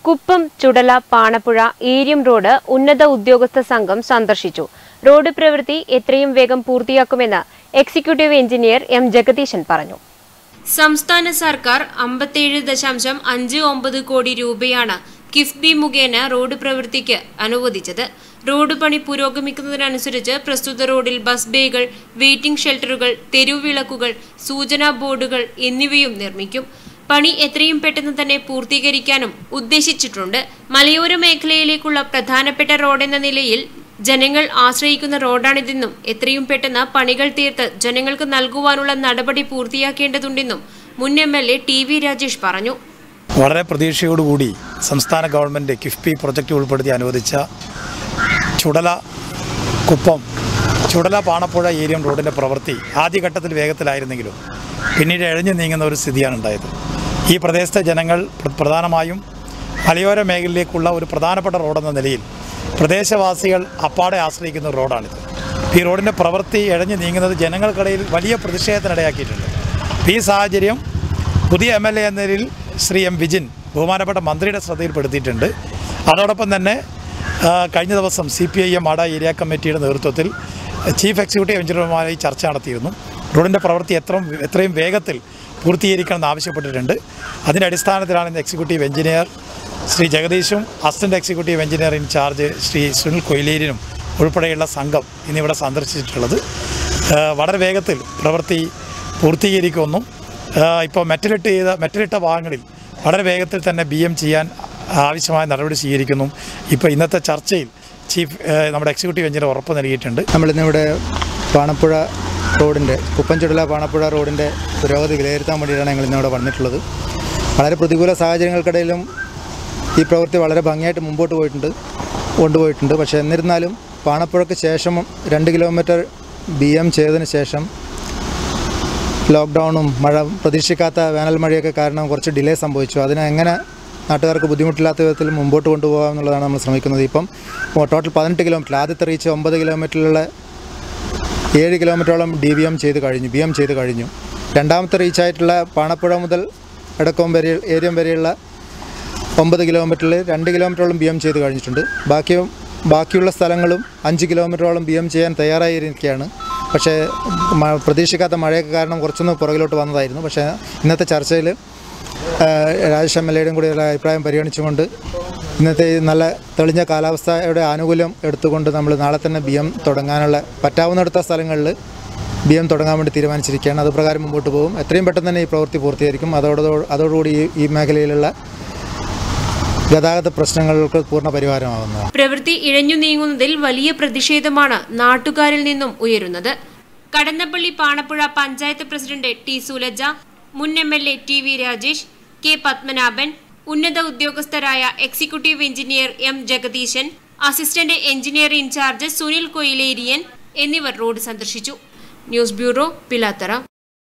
Kuppam Chudala Panappuzha Eriyam road ഉന്നത ഉദ്യോഗസ്ഥ സംഘം സന്ദർശിച്ചു റോഡ് പ്രവൃത്തി എത്രയും വേഗം പൂർത്തിയാക്കുമെന്ന് എക്സിക്യൂട്ടീവ് എഞ്ചിനീയർ എം ജഗദീശൻ പറഞ്ഞു സംസ്ഥാന സർക്കാർ അമ്പത്തിയേഴ് ദശാംശം അഞ്ച് ഒമ്പത് കോടി രൂപയാണ് കിഫ്ബി മുഖേന റോഡ് പ്രവൃത്തിക്ക് അനുവദിച്ചത് റോഡ് പണി പുരോഗമിക്കുന്നതിനനുസരിച്ച് പ്രസ്തുത റോഡിൽ ബസ് ബേകൾ വെയിറ്റിംഗ് ഷെൽട്ടറുകൾ തെരുവിളക്കുകൾ സൂചനാ ബോർഡുകൾ എന്നിവയും നിർമ്മിക്കും പണി എത്രയും പെട്ടെന്ന് തന്നെ പൂർത്തീകരിക്കാനും ഉദ്ദേശിച്ചിട്ടുണ്ട് മലയോര മേഖലയിലേക്കുള്ള പ്രധാനപ്പെട്ട റോഡെന്ന നിലയിൽ ജനങ്ങൾ ആശ്രയിക്കുന്ന റോഡാണിതെന്നും എത്രയും പെട്ടെന്ന് പണികൾ തീർത്ത് ജനങ്ങൾക്ക് നൽകുവാനുള്ള നടപടി പൂർത്തിയാക്കേണ്ടതുണ്ടെന്നും മുൻ M L A T V Rajesh പറഞ്ഞു വളരെ പ്രതീക്ഷയോടുകൂടി സംസ്ഥാന ഗവൺമെൻറ് കിഫ്ബി പ്രൊജക്റ്റ് ഉൾപ്പെടുത്തി അനുവദിച്ച ചുടല കുപ്പം ചുടല പാണപ്പുഴ ഏരിയം റോഡിൻ്റെ പ്രവൃത്തി ആദ്യഘട്ടത്തിൽ വേഗത്തിലായിരുന്നെങ്കിലും പിന്നീട് എഴഞ്ഞു നീങ്ങുന്ന ഒരു സ്ഥിതിയാണ് ഉണ്ടായത് ഈ പ്രദേശത്തെ ജനങ്ങൾ പ്ര- പ്രധാനമായും മലയോര മേഖലയിലേക്കുള്ള ഒരു പ്രധാനപ്പെട്ട റോഡെന്ന നിലയിൽ പ്രദേശവാസികൾ അപ്പാടെ ആശ്രയിക്കുന്ന ഒരു റോഡാണിത് ഈ റോഡിൻ്റെ പ്രവൃത്തി ഇഴഞ്ഞു നീങ്ങുന്നത് ജനങ്ങൾക്കിടയിൽ വലിയ പ്രതിഷേധത്തിനിടയാക്കിയിട്ടുണ്ട് ഈ സാഹചര്യം പുതിയ എം എൽ എ എന്ന നിലയിൽ ശ്രീ എം വിജിൻ ബഹുമാനപ്പെട്ട മന്ത്രിയുടെ ശ്രദ്ധയിൽപ്പെടുത്തിയിട്ടുണ്ട് അതോടൊപ്പം തന്നെ ആ, കഴിഞ്ഞ ദിവസം സി പി ഐ എം ആട ഏരിയ കമ്മിറ്റിയുടെ നേതൃത്വത്തിൽ ചീഫ് എക്സിക്യൂട്ടീവ് എഞ്ചിനീയർമാരുമായി ചർച്ച നടത്തിയിരുന്നു റോഡിൻ്റെ പ്രവൃത്തി എത്രയും എത്രയും വേഗത്തിൽ പൂർത്തീകരിക്കണമെന്ന് ആവശ്യപ്പെട്ടിട്ടുണ്ട് അതിൻ്റെ അടിസ്ഥാനത്തിലാണ് ഇന്ന് എക്സിക്യൂട്ടീവ് എഞ്ചിനീയർ ശ്രീ ജഗദീഷും assistant executive engineer in charge Shri Sunil കൊയിലേരിനും ഉൾപ്പെടെയുള്ള സംഘം ഇന്നിവിടെ സന്ദർശിച്ചിട്ടുള്ളത് ആ, വളരെ വേഗത്തിൽ പ്രവൃത്തി പൂർത്തീകരിക്കുമെന്നും ഇപ്പോൾ മെറ്റലിട്ട് ചെയ്ത മെറ്റലിട്ട ഭാഗങ്ങളിൽ വളരെ വേഗത്തിൽ തന്നെ ബി എം ചെയ്യാൻ ആവശ്യമായ നടപടി സ്വീകരിക്കുന്നു ഇപ്പോൾ ഇന്നത്തെ ചർച്ചയിൽ ചീഫ് ആ, നമ്മുടെ എക്സിക്യൂട്ടീവ് എഞ്ചിനീയർ ഉറപ്പ് നൽകിയിട്ടുണ്ട് നമ്മളിന്നിവിടെ പാണപ്പുഴ റോഡിൻ്റെ കുപ്പൻചുടല പാണപ്പുഴ റോഡിൻ്റെ പുരോഗതി വിലയിരുത്താൻ വേണ്ടിയിട്ടാണ് ഞങ്ങൾ ഇന്നിവിടെ വന്നിട്ടുള്ളത് വളരെ പ്രതികൂല സാഹചര്യങ്ങൾക്കിടയിലും ഈ പ്രവൃത്തി വളരെ ഭംഗിയായിട്ട് മുമ്പോട്ട് പോയിട്ടുണ്ട് കൊണ്ടുപോയിട്ടുണ്ട് പക്ഷേ എന്നിരുന്നാലും പാണപ്പുഴയ്ക്ക് ശേഷം രണ്ട് കിലോമീറ്റർ ബി എം ചെയ്തതിന് ശേഷം ലോക്ക്ഡൗണും മഴ പ്രതീക്ഷിക്കാത്ത വേനൽ മഴയൊക്കെ കാരണം കുറച്ച് ഡിലേ സംഭവിച്ചു അതിനെ എങ്ങനെ നാട്ടുകാർക്ക് ബുദ്ധിമുട്ടില്ലാത്ത വിധത്തിൽ മുമ്പോട്ട് കൊണ്ടുപോകാം എന്നുള്ളതാണ് നമ്മൾ ശ്രമിക്കുന്നത് ഇപ്പം ടോട്ടൽ പതിനെട്ട് കിലോമീറ്റർ ആദ്യത്തെ റീച്ച് ഒമ്പത് കിലോമീറ്ററിലുള്ള ഏഴ് കിലോമീറ്ററോളം ഡി ബി എം ചെയ്ത് കഴിഞ്ഞു ബി എം ചെയ്ത് കഴിഞ്ഞു രണ്ടാമത്തെ റീച്ചായിട്ടുള്ള പാണപ്പുഴ മുതൽ എടക്കോം വരെ ഏരിയം വരെയുള്ള ഒമ്പത് കിലോമീറ്ററിൽ രണ്ട് കിലോമീറ്ററോളം ബി എം ചെയ്ത് കഴിഞ്ഞിട്ടുണ്ട് ബാക്കി ബാക്കിയുള്ള സ്ഥലങ്ങളും അഞ്ച് കിലോമീറ്ററോളം ബി എം ചെയ്യാൻ തയ്യാറായിരിക്കുകയാണ് പക്ഷേ മ- പ്രതീക്ഷിക്കാത്ത മഴയൊക്കെ കാരണം കുറച്ചൊന്ന് പുറകിലോട്ട് വന്നതായിരുന്നു പക്ഷേ ഇന്നത്തെ ചർച്ചയിൽ രാജേഷ് എം എൽ എയുടെയും കൂടിയുള്ള അഭിപ്രായം പരിഗണിച്ചുകൊണ്ട് ഇന്നത്തെ ഈ നല്ല തെളിഞ്ഞ കാലാവസ്ഥയുടെ ആനുകൂല്യം എടുത്തുകൊണ്ട് നമ്മൾ നാളെ തന്നെ ബി എം തുടങ്ങാനുള്ള പറ്റാവുന്നിടത്ത സ്ഥലങ്ങളിൽ ബി എം തുടങ്ങാൻ വേണ്ടി തീരുമാനിച്ചിരിക്കുകയാണ് അത് പ്രകാരം മുമ്പോട്ട് പോകും എത്രയും പെട്ടെന്ന് തന്നെ ഈ പ്രവൃത്തി പൂർത്തീകരിക്കും അതോടോ അതോടുകൂടി ഈ- ഈ മേഖലയിലുള്ള ഗതാഗത പ്രശ്നങ്ങൾക്ക് പൂർണ്ണ പരിഹാരമാകുന്നതാണ് പ്രവൃത്തി ഇഴഞ്ഞു നീങ്ങുന്നതിൽ വലിയ പ്രതിഷേധമാണ് നാട്ടുകാരിൽ നിന്നും ഉയരുന്നത് കടന്നപ്പള്ളി പാണപ്പുഴ പഞ്ചായത്ത് പ്രസിഡന്റ് ടി സുലജ മുൻ M L A T V Rajesh K Padmanabhan ഉന്നത ഉദ്യോഗസ്ഥരായ executive engineer M Jagadeesan assistant engineer in charge Sunil Koyileriyan എന്നിവർ റോഡ് സന്ദർശിച്ചു ന്യൂസ് ബ്യൂറോ പിലാത്തറ